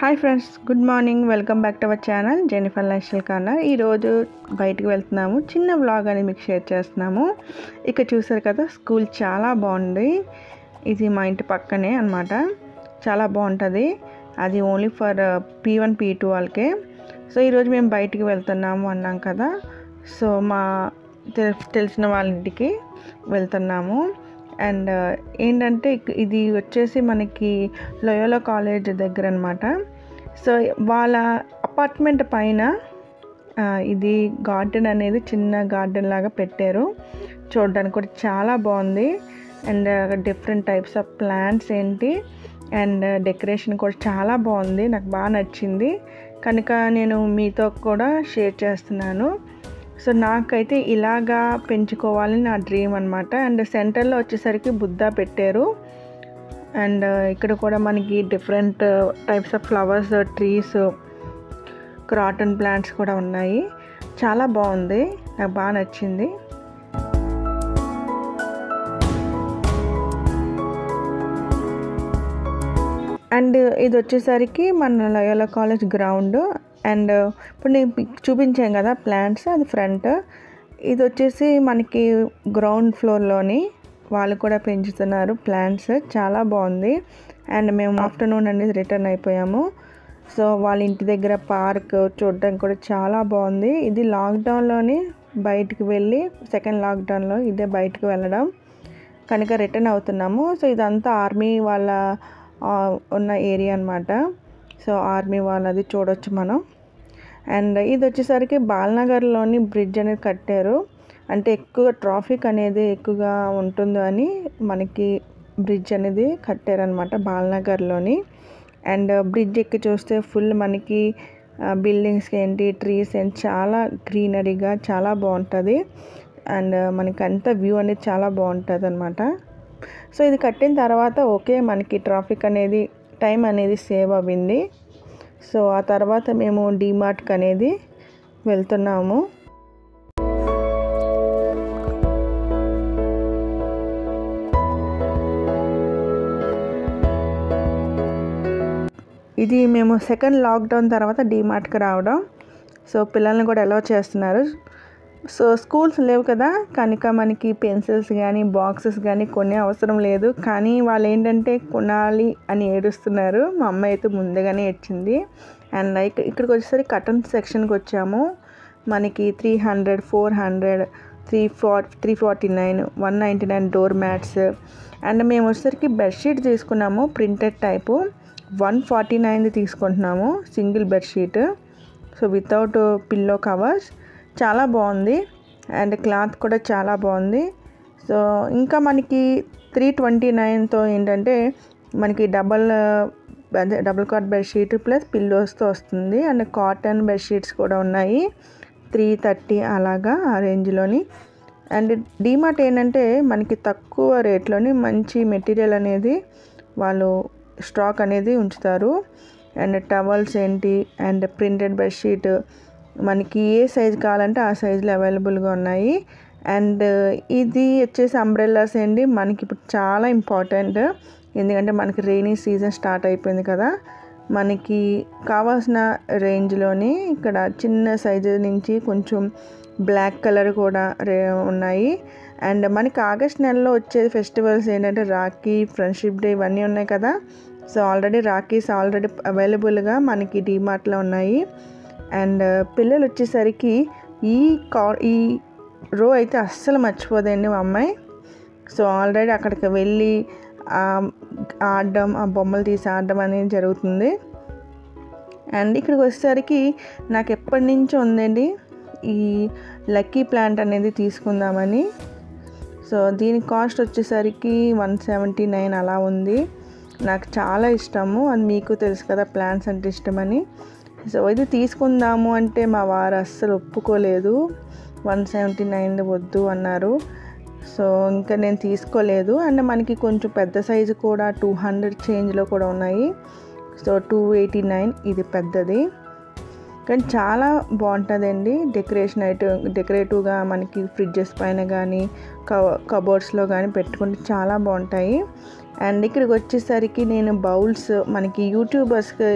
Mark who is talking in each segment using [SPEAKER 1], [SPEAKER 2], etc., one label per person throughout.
[SPEAKER 1] hi friends good morning welcome back to our channel Jennifer lifestyle corner ఈరోజు బయటికి వెళ్తున్నాము చిన్న వ్లాగ్ అని మీకు షేర్ చేస్తున్నాము ఇక్కడ చూసారు కదా స్కూల్ చాలా బాగుంది ఇది మా ఇంటి పక్కనే అనమాట చాలా బాగుంటుంది అది only for P one P two వాళ్ళకే సో ఈరోజు మేము బయటికి వెళ్తున్నాము అన్నాం కదా సో మా తెల్- తెలిసిన వాళ్ళ ఇంటికి వెళ్తున్నాము అండ్ ఏంటంటే ఇక్- ఇది వచ్చేసి మనకి లోయోలా కాలేజ్ దగ్గర అనమాట సో వాళ్ళ అపార్ట్మెంట్ పైన ఆ, ఇది గార్డెన్ అనేది చిన్న గార్డెన్ లాగా పెట్టారు చూడడానికి కూడా చాలా బాగుంది and different types of plants ఏంటి అండ్ డెకరేషన్ కూడా చాలా బాగుంది నాకు బాగా నచ్చింది కనుక నేను మీతో కూడా షేర్ చేస్తున్నాను సో నాకైతే ఇలాగా పెంచుకోవాలని నా డ్రీమ్ అనమాట అండ్ సెంటర్లో వచ్చేసరికి బుద్ధ పెట్టారు అండ్ ఇక్కడ కూడా మనకి different types of flowers trees croton plants కూడా ఉన్నాయి చాలా బాగుంది నాకు బాగా నచ్చింది అండ్ ఇది వచ్చేసరికి మన లయోలా కాలేజ్ గ్రౌండ్ అండ్ ఇప్పుడు నేను మీకు చూపించాను కదా ప్లాంట్స్ అది ఫ్రంట్ ఇది వచ్చేసి మనకి గ్రౌండ్ ఫ్లోర్లోని వాళ్ళు కూడా పెంచుతున్నారు ప్లాంట్స్ చాలా బాగుంది అండ్ మేము ఆఫ్టర్నూన్ అనేది రిటర్న్ అయిపోయాము సో వాళ్ళ ఇంటి దగ్గర పార్క్ చూడడానికి కూడా చాలా బాగుంది ఇది లాక్డౌన్లోని బయటికి వెళ్ళి సెకండ్ లాక్డౌన్లో ఇదే బయటికి వెళ్ళడం కనుక రిటర్న్ అవుతున్నాము సో ఇదంతా ఆర్మీ వాళ్ళ ఆ, ఉన్న ఏరియా అనమాట సో ఆర్మీ వాళ్ళది చూడొచ్చు మనం అండ్ ఇది వచ్చేసరికి బాల్నగర్లోని బ్రిడ్జ్ అనేది కట్టారు అంటే ఎక్కువ ట్రాఫిక్ అనేది ఎక్కువగా ఉంటుందో అని మనకి బ్రిడ్జ్ అనేది కట్టారనమాట బాల్నగర్లోని అండ్ బ్రిడ్జ్ ఎక్కి చూస్తే ఫుల్ మనకి బిల్డింగ్స్ ఏంటి ట్రీస్ ఏంటి చాలా గ్రీనరీగా చాలా బాగుంటుంది అండ్ మనకి అంత వ్యూ అనేది చాలా బాగుంటుంది అనమాట సో ఇది కట్టిన తర్వాత ఓకే మనకి ట్రాఫిక్ అనేది టైం అనేది సేవ్ అవ్వింది సో ఆ తర్వాత మేము డీమార్ట్కి అనేది వెళ్తున్నాము ఇది మేము సెకండ్ లాక్డౌన్ తర్వాత డీమార్ట్కి రావడం సో పిల్లల్ని కూడా అలౌ చేస్తున్నారు సో స్కూల్స్ లేవు కదా కనుక మనకి పెన్సిల్స్ కానీ బాక్సెస్ కానీ కొనే అవసరం లేదు కానీ వాళ్ళు ఏంటంటే కొనాలి అని ఏడుస్తున్నారు మా అమ్మ అయితే ముందుగానే ఏడ్చింది అండ్ లైక్ ఇక్కడికి వచ్చేసరికి కటన్ సెక్షన్కి వచ్చాము మనకి three hundred four hundred three for three forty nine one ninety nine door mats and మేము వచ్చేసరికి బెడ్షీట్ తీసుకున్నాము ప్రింటెడ్ టైపు వన్ ఫార్టీ నైన్ది తీసుకుంటున్నాము single bedsheet so without pillow covers చాలా బాగుంది అండ్ క్లాత్ కూడా చాలా బాగుంది సో ఇంకా మనకి త్రీ ట్వంటీ నైన్తో ఏంటంటే మనకి డబల్ అదే డబుల్ కాట్ బెడ్షీట్ ప్లస్ పిల్లోస్తో వస్తుంది అండ్ కాటన్ బెడ్షీట్స్ కూడా ఉన్నాయి త్రీ థర్టీ అలాగా ఆ రేంజ్లోని అండ్ డీమార్ట్ ఏంటంటే మనకి తక్కువ రేట్లోని మంచి మెటీరియల్ అనేది వాళ్ళు స్టాక్ అనేది ఉంచుతారు అండ్ టవల్స్ ఏంటి అండ్ ప్రింటెడ్ బెడ్షీట్ మనకి ఏ సైజ్ కావాలంటే ఆ సైజులో అవైలబుల్గా ఉన్నాయి అండ్ ఇది వచ్చేసి అంబ్రెల్లాస్ ఏంటి మనకి ఇప్పుడు చాలా ఇంపార్టెంట్ ఎందుకంటే మనకి రైనీ సీజన్ స్టార్ట్ అయిపోయింది కదా మనకి కావాల్సిన రేంజ్లోని ఇక్కడ చిన్న సైజు నుంచి కొంచెం బ్లాక్ కలర్ కూడా రే ఉన్నాయి అండ్ మనకి ఆగస్ట్ నెలలో వచ్చే ఫెస్టివల్స్ ఏంటంటే రాఖీ ఫ్రెండ్షిప్ డే ఇవన్నీ ఉన్నాయి కదా సో ఆల్రెడీ రాఖీస్ ఆల్రెడీ అవైలబుల్గా మనకి డీమార్ట్లో ఉన్నాయి అండ్ పిల్లలు వచ్చేసరికి ఈ కా ఈ రో అయితే అస్సలు మర్చిపోదండి మా అమ్మాయి సో ఆల్రెడీ అక్కడికి వెళ్ళి ఆ, ఆడడం ఆ బొమ్మలు తీసి ఆడడం అనేది జరుగుతుంది అండ్ ఇక్కడికి వచ్చేసరికి నాకు ఎప్పటి నుంచో ఉందండి ఈ లక్కీ ప్లాంట్ అనేది తీసుకుందామని సో దీని కాస్ట్ వచ్చేసరికి వన్ సెవెంటీ నైన్ అలా ఉంది నాకు చాలా ఇష్టము అది మీకు తెలుసు కదా ప్లాంట్స్ అంటే ఇష్టమని సో ఇది తీసుకుందాము అంటే మా వారు అస్సలు ఒప్పుకోలేదు వన్ సెవెంటీ నైన్ వద్దు అన్నారు సో ఇంకా నేను తీసుకోలేదు అండ్ మనకి కొంచెం పెద్ద సైజు కూడా టూ హండ్రెడ్ చేంజ్లో కూడా ఉన్నాయి సో టూ ఎయిటీ నైన్ ఇది పెద్దది కానీ చాలా బాగుంటుందండి డెకరేషన్ ఐటమ్ డెకరేటివ్గా మనకి ఫ్రిడ్జెస్ పైన కానీ కబోర్డ్స్లో కానీ పెట్టుకుంటే చాలా బాగుంటాయి అండ్ ఇక్కడికి వచ్చేసరికి నేను బౌల్స్ మనకి యూట్యూబర్స్కి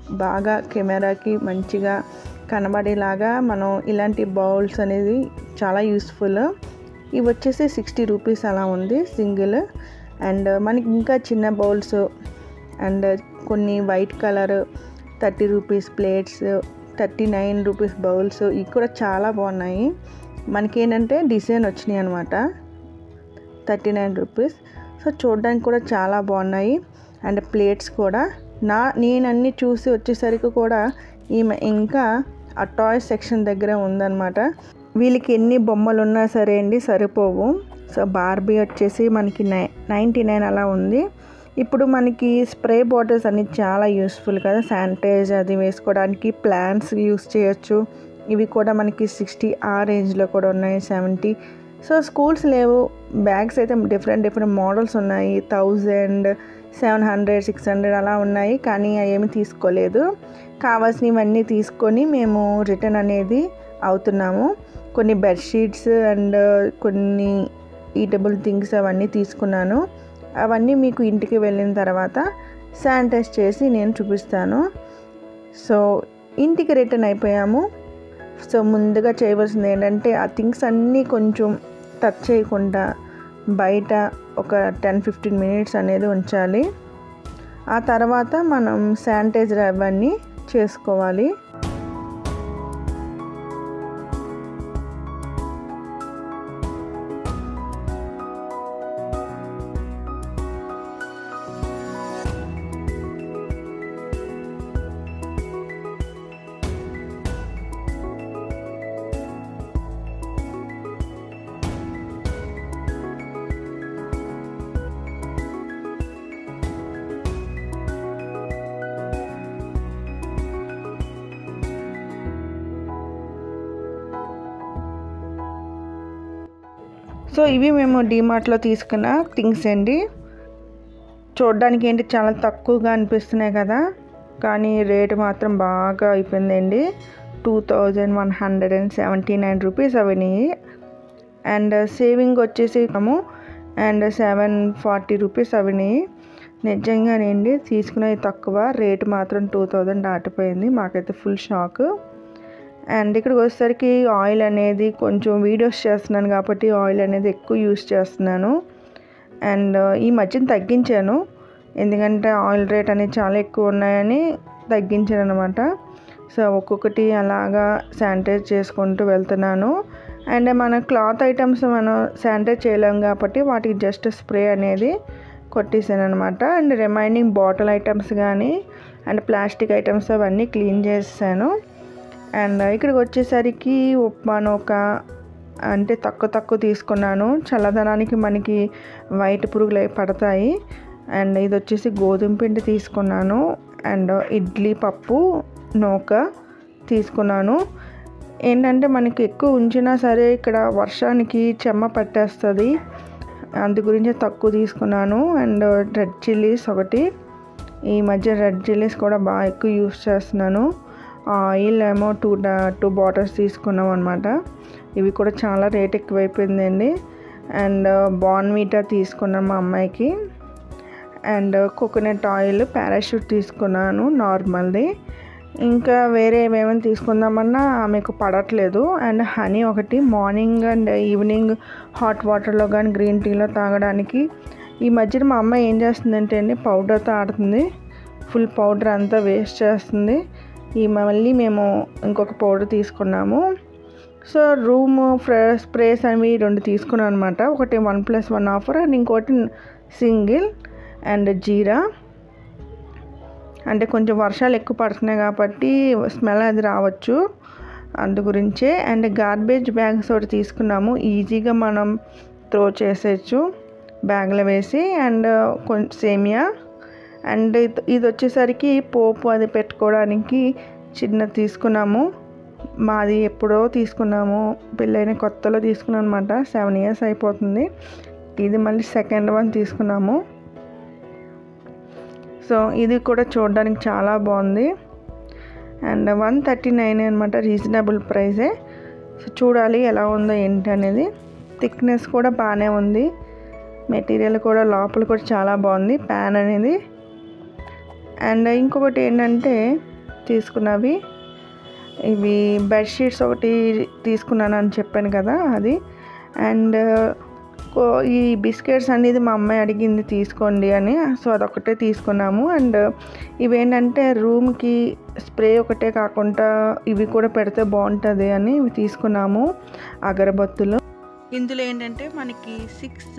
[SPEAKER 1] బాగా కెమెరాకి మంచిగా కనబడేలాగా మనం ఇలాంటి బౌల్స్ అనేది చాలా యూస్ఫుల్ ఇవి వచ్చేసి సిక్స్టీ రూపీస్ అలా ఉంది సింగిల్ అండ్ మనకి ఇంకా చిన్న బౌల్స్ అండ్ కొన్ని white colour thirty rupees plates thirty nine rupees bowls ఇవి కూడా చాలా బాగున్నాయి మనకి ఏంటంటే డిజైన్ వచ్చినాయి అనమాట థర్టీ నైన్ రూపీస్ సో చూడడానికి కూడా చాలా బాగున్నాయి అండ్ ప్లేట్స్ కూడా నా నేను అన్ని చూసి వచ్చేసరికి కూడా ఈమె ఇంకా ఆ టాయ్ సెక్షన్ దగ్గర ఉందన్నమాట వీళ్ళకి ఎన్ని బొమ్మలు ఉన్నా సరే అండి సరిపోవు సో బార్బీ వచ్చేసి మనకి నై నైంటీ నైన్ అలా ఉంది ఇప్పుడు మనకి స్ప్రే బాటిల్స్ అన్ని చాలా యూస్ఫుల్ కదా శానిటైజ్ అది వేసుకోవడానికి ప్లాంట్స్ యూస్ చేయొచ్చు ఇవి కూడా మనకి సిక్స్టీ ఆ రేంజ్లో కూడా ఉన్నాయి సెవెంటీ సో స్కూల్స్ లేవు బ్యాగ్స్ అయితే డిఫరెంట్ డిఫరెంట్ మోడల్స్ ఉన్నాయి thousand seven hundred six hundred అలా ఉన్నాయి కానీ ఏమి తీసుకోలేదు కావాల్సినవన్నీ తీసుకొని మేము రిటర్న్ అనేది అవుతున్నాము కొన్ని బెడ్షీట్స్ అండ్ కొన్ని ఈటబుల్ థింగ్స్ అవన్నీ తీసుకున్నాను అవన్నీ మీకు ఇంటికి వెళ్ళిన తర్వాత శానిటైజ్ చేసి నేను చూపిస్తాను సో ఇంటికి రిటర్న్ అయిపోయాము సో ముందుగా చేయవలసింది ఏంటంటే ఆ థింగ్స్ అన్నీ కొంచెం టచ్ చేయకుండా బయట ఒక టెన్ ఫిఫ్టీన్ మినిట్స్ అనేది ఉంచాలి ఆ తర్వాత మనం శానిటైజర్ అవన్నీ చేసుకోవాలి సో ఇవి మేము డీమార్ట్లో తీసుకున్న థింగ్స్ అండి చూడడానికి ఏంటి చాలా తక్కువగా అనిపిస్తున్నాయి కదా కానీ రేటు మాత్రం బాగా అయిపోయిందండి two thousand one hundred and seventy nine rupees అవన్నీ అండ్ సేవింగ్ వచ్చేసి మేము అండ్ సెవెన్ ఫార్టీ రూపీస్ అవన్నీ నిజంగానండి తీసుకునేది తక్కువ రేటు మాత్రం టూ థౌజండ్ దాటిపోయింది మాకైతే ఫుల్ షాక్ అండ్ ఇక్కడికి వచ్చేసరికి ఆయిల్ అనేది కొంచెం వీడియోస్ చేస్తున్నాను కాబట్టి ఆయిల్ అనేది ఎక్కువ యూస్ చేస్తున్నాను అండ్ ఈ మధ్యన తగ్గించాను ఎందుకంటే ఆయిల్ రేట్ అనేది చాలా ఎక్కువ ఉన్నాయని తగ్గించాను అనమాట సో ఒక్కొక్కటి అలాగా శానిటైజ్ చేసుకుంటూ వెళ్తున్నాను అండ్ మన క్లాత్ ఐటమ్స్ మనం శానిటైజ్ చేయలేం కాబట్టి వాటికి జస్ట్ స్ప్రే అనేది కొట్టేసాను అనమాట అండ్ రిమైనింగ్ బాటిల్ ఐటమ్స్ కానీ అండ్ ప్లాస్టిక్ ఐటమ్స్ అవన్నీ క్లీన్ చేసాను అండ్ ఇక్కడికి వచ్చేసరికి ఉప్మా నూక అంటే తక్కువ తక్కువ తీసుకున్నాను చల్లదనానికి మనకి వైట్ పురుగులు అవి పడతాయి అండ్ ఇది వచ్చేసి గోధుమ పిండి తీసుకున్నాను అండ్ ఇడ్లీ పప్పు నూక తీసుకున్నాను ఏంటంటే మనకి ఎక్కువ ఉంచినా సరే ఇక్కడ వర్షానికి చెమ్మ పట్టేస్తుంది అందు గురించి తక్కువ తీసుకున్నాను అండ్ రెడ్ చిల్లీస్ ఒకటి ఈ మధ్య రెడ్ చిల్లీస్ కూడా బాగా ఎక్కువ యూస్ చేస్తున్నాను ఆయిల్ ఏమో టూ టూ బాటిల్స్ తీసుకున్నాం అనమాట ఇవి కూడా చాలా రేట్ ఎక్కువైపోయిందండి అండ్ బాన్వీటా తీసుకున్నాం మా అమ్మాయికి అండ్ కోకోనట్ ఆయిల్ పారాషూట్ తీసుకున్నాను నార్మల్ది ఇంకా వేరే ఏమేమైనా తీసుకుందామన్నా ఆమెకు పడట్లేదు అండ్ హనీ ఒకటి మార్నింగ్ అండ్ ఈవినింగ్ హాట్ వాటర్లో కానీ గ్రీన్ టీలో తాగడానికి ఈ మధ్యన మా అమ్మాయి ఏం చేస్తుందంటే అండి పౌడర్తో ఆడుతుంది ఫుల్ పౌడర్ అంతా వేస్ట్ చేస్తుంది ఈ మళ్ళీ మేము ఇంకొక పౌడర్ తీసుకున్నాము సో రూమ్ ఫ్రె స్ప్రేస్ అవి రెండు తీసుకున్నాను అనమాట ఒకటి one plus one offer and ఇంకోటి సింగిల్ అండ్ జీరా అంటే కొంచెం వర్షాలు ఎక్కువ పడుతున్నాయి కాబట్టి స్మెల్ అది రావచ్చు అందు గురించే అండ్ గార్బేజ్ బ్యాగ్స్ ఒకటి తీసుకున్నాము ఈజీగా మనం త్రో చేసేయచ్చు బ్యాగ్లో వేసి అండ్ కొంచెం సేమియా అండ్ ఇది వచ్చేసరికి పోపు అది పెట్టుకోవడానికి చిన్న తీసుకున్నాము మాది ఎప్పుడో తీసుకున్నాము పెళ్ళైన కొత్తలో తీసుకున్నాం అనమాట సెవెన్ ఇయర్స్ అయిపోతుంది ఇది మళ్ళీ సెకండ్ వన్ తీసుకున్నాము సో ఇది కూడా చూడడానికి చాలా బాగుంది అండ్ వన్ థర్టీ నైన్ అనమాట రీజనబుల్ ప్రైజే సో చూడాలి ఎలా ఉందో ఏంటి అనేది థిక్నెస్ కూడా బాగానే ఉంది మెటీరియల్ కూడా లోపల కూడా చాలా బాగుంది ప్యాన్ అనేది అండ్ ఇంకొకటి ఏంటంటే తీసుకున్నవి ఇవి బెడ్షీట్స్ ఒకటి తీసుకున్నాను అని చెప్పాను కదా అది అండ్ కో- ఈ బిస్కెట్స్ అనేది మా అమ్మాయి అడిగింది తీసుకోండి అని సో అదొకటే తీసుకున్నాము అండ్ ఇవేంటంటే రూమ్కి స్ప్రే ఒకటే కాకుండా ఇవి కూడా పెడితే బాగుంటుంది అని ఇవి తీసుకున్నాము అగరబత్తులు ఇందులో ఏంటంటే మనకి సిక్స్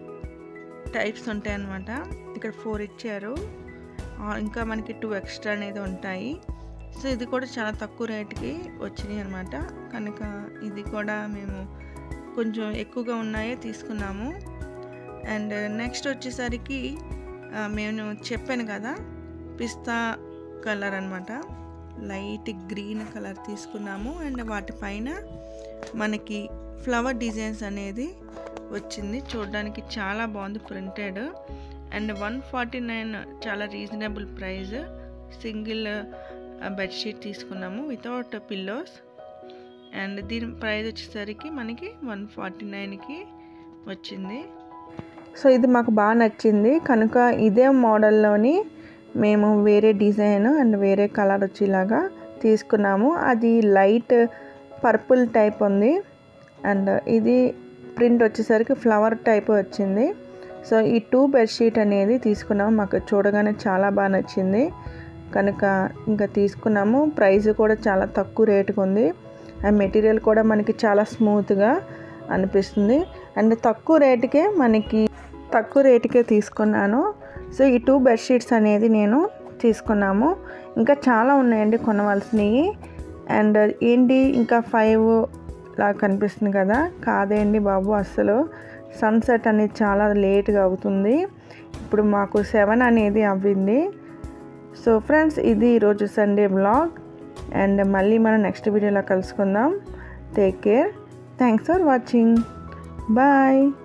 [SPEAKER 1] టైప్స్ ఉంటాయి అన్నమాట ఇక్కడ ఫోర్ ఇచ్చారు ఆ, ఇంకా మనకి టూ ఎక్స్ట్రా అనేది ఉంటాయి సో ఇది కూడా చాలా తక్కువ రేటుకి వచ్చినాయి అనమాట కనుక ఇది కూడా మేము కొంచెం ఎక్కువగా ఉన్నాయే తీసుకున్నాము అండ్ నెక్స్ట్ వచ్చేసరికి ఆ, నేను చెప్పాను కదా పిస్తా కలర్ అనమాట లైట్ గ్రీన్ కలర్ తీసుకున్నాము అండ్ వాటిపైన మనకి ఫ్లవర్ డిజైన్స్ అనేది వచ్చింది చూడడానికి చాలా బాగుంది printed and one forty nine చాలా రీజనబుల్ ప్రైస్ సింగిల్ బెడ్షీట్ తీసుకున్నాము వితౌట్ పిల్లోస్ అండ్ దీని ప్రైస్ వచ్చేసరికి మనకి వన్ ఫార్టీ నైన్కి వచ్చింది సో ఇది మాకు బాగా నచ్చింది కనుక ఇదే మోడల్లోని మేము వేరే డిజైన్ అండ్ వేరే కలర్ వచ్చేలాగా తీసుకున్నాము అది లైట్ పర్పుల్ టైప్ ఉంది అండ్ ఇది ప్రింట్ వచ్చేసరికి ఫ్లవర్ టైప్ వచ్చింది సో ఈ టూ బెడ్షీట్ అనేది తీసుకున్నాము మాకు చూడగానే చాలా బాగా నచ్చింది కనుక ఇంకా తీసుకున్నాము ప్రైస్ కూడా చాలా తక్కువ రేటుకు ఉంది అండ్ మెటీరియల్ కూడా మనకి చాలా స్మూత్గా అనిపిస్తుంది అండ్ తక్కువ రేటుకే మనకి తక్కువ రేటుకే తీసుకున్నాను సో ఈ టూ బెడ్షీట్స్ అనేది నేను తీసుకున్నాము ఇంకా చాలా ఉన్నాయండి కొనవలసినవి అండ్ ఏంటి ఇంకా ఫైవ్ లాగా కనిపిస్తుంది కదా కాదేండి బాబు అస్సలు సన్సెట్ అనేది చాలా లేట్గా అవుతుంది ఇప్పుడు మాకు సెవెన్ అనేది అవ్వింది సో ఫ్రెండ్స్ ఇది ఈరోజు సండే బ్లాగ్ అండ్ మళ్ళీ మనం నెక్స్ట్ వీడియోలో కలుసుకుందాం take care thanks for watching bye